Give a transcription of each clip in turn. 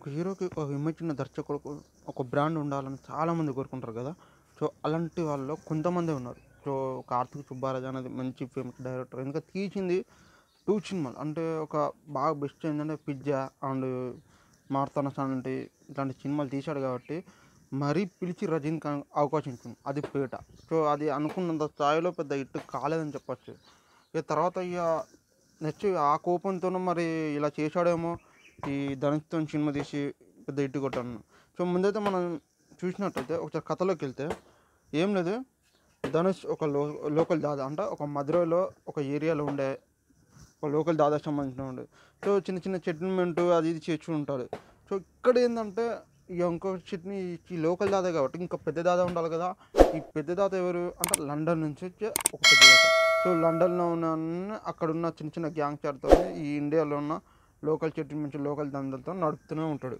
ఒక హీరోకి ఒక ఇమేజ్ ఉన్న దర్శకుడు ఒక బ్రాండ్ ఉండాలని చాలామంది కోరుకుంటారు కదా సో అలాంటి వాళ్ళలో కొంతమందే ఉన్నారు సో కార్తీక్ సుబ్బారాజు అనేది మంచి ఫేమస్ డైరెక్టర్ ఎందుకంటే తీసింది టూ సినిమాలు అంటే ఒక బాగా బెస్ట్ ఏంటంటే పిజ్జా అండ్ మార్తాన సంటి ఇట్లాంటి సినిమాలు తీశాడు కాబట్టి మరీ పిలిచి రజనీకాంత్ అవకాశం ఇచ్చింది అది పేట సో అది అనుకున్నంత స్థాయిలో పెద్ద హిట్ కాలేదని చెప్పొచ్చు ఇక తర్వాత ఇక నెక్స్ట్ ఆ కోపంతో మరి ఇలా చేశాడేమో ఈ ధనుష్తో సినిమా తీసి పెద్ద హిట్ కొట్టాను సో ముందైతే మనం చూసినట్టయితే ఒకసారి కథలోకి వెళ్తే ఏం లేదు ధనుష్ ఒక లో లోకల్ దాదా అంటే ఒక మధురైలో ఒక ఏరియాలో ఉండే ఒక లోకల్ దాదా సంబంధించిన ఉండే సో చిన్న చిన్న సెటిల్మెంట్ అది ఇది చేస్తూ ఉంటాడు సో ఇక్కడ ఏంటంటే ఇక ఇంకో చట్నీ ఈ లోకల్ దాదా కాబట్టి ఇంకా పెద్ద దాదా ఉండాలి కదా ఈ పెద్ద దాదా ఎవరు అంటే లండన్ నుంచి వచ్చే ఒక పెద్ద దాదా సో లండన్లో ఉన్న అన్ని అక్కడ ఉన్న చిన్న చిన్న గ్యాంగ్స్టర్తో ఈ ఇండియాలో ఉన్న లోకల్ సెటిల్మెంట్స్ లోకల్ దందలతో నడుపుతూనే ఉంటాడు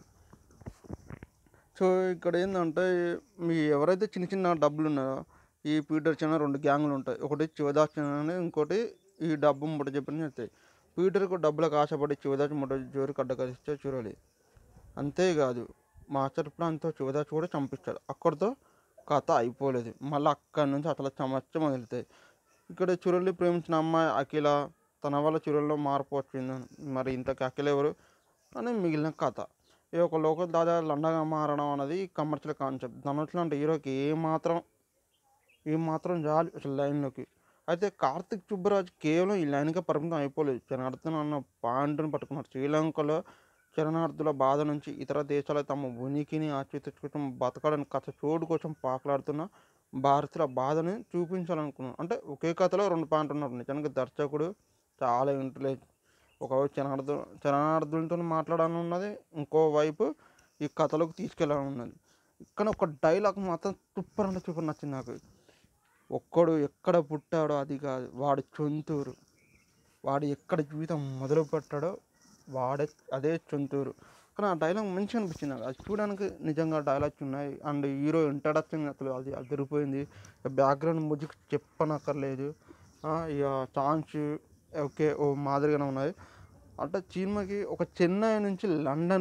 సో ఇక్కడ ఏంటంటే మీ ఎవరైతే చిన్న చిన్న డబ్బులు ఉన్నారో ఈ పీటర్ చిన్న రెండు గ్యాంగులు ఉంటాయి ఒకటి శివదాస్ చిన్న అని ఇంకోటి ఈ డబ్బు ముట్ట చెప్పని చెప్తాయి పీటర్కు డబ్బులకు ఆశపడి శివదాస్ ముట్ట జోరు కడ్డకరిస్తే చూడాలి అంతేకాదు మాస్టర్ ప్లాన్తో శివదాస్ కూడా చంపిస్తాడు అక్కడితో కథ అయిపోలేదు మళ్ళీ అక్కడి నుంచి అసలు సమస్య మొదలుతాయి ఇక్కడ చురల్ని ప్రేమించిన అమ్మాయి అఖిల తన వల్ల చురల్లో మార్పు వచ్చింది మరి ఇంతకు అఖిల ఎవరు అని మిగిలిన కథ ఈ ఒక లోకల్ దాదా లండగా మారడం అనేది కమర్షియల్ కాన్సెప్ట్ ధనుష్ లాంటి హీరోకి ఏమాత్రం ఏమాత్రం చాలు అసలు లైన్లోకి అయితే కార్తిక్ సుబ్బరాజ్ కేవలం ఈ లైన్కే పరిమితం అయిపోలేదు జనార్దన్ అన్న పాయింట్ని పట్టుకున్నాడు శ్రీలంకలో శరణార్థుల బాధ నుంచి ఇతర దేశాల తమ ఉనికిని ఆచితెచ్చుకోవడం బతకడానికి కథ చోటు కోసం పాకులాడుతున్న భారతీయుల బాధని చూపించాలనుకున్నాను అంటే ఒకే కథలో రెండు పాయింట్లు ఉన్నారు నిజానికి దర్శకుడు చాలా ఇంటెలిజెంట్ ఒకవైపు శరణార్థు శరణార్థులతో మాట్లాడాలని ఉన్నది ఇంకోవైపు ఈ కథలోకి తీసుకెళ్ళాలని ఉన్నది కానీ ఒక డైలాగ్ మాత్రం సూపర్ అంటే సూపర్ నచ్చింది నాకు ఒక్కడు ఎక్కడ పుట్టాడో అది కాదు వాడు చొంతూరు వాడు ఎక్కడ జీవితం మొదలు పెట్టాడో వాడే అదే చొంతూరు కానీ ఆ డైలాగ్ మంచిగా అనిపించింది నాకు అది చూడడానికి నిజంగా డైలాగ్స్ ఉన్నాయి అండ్ హీరో ఇంట్రడక్షన్ అసలు అది అదిరిపోయింది బ్యాక్గ్రౌండ్ మ్యూజిక్ చెప్పనక్కర్లేదు ఆ, ఇక సాంగ్స్ ఓకే ఓ మాదిరిగానే ఉన్నాయి అంటే సినిమాకి ఒక చెన్నై నుంచి లండన్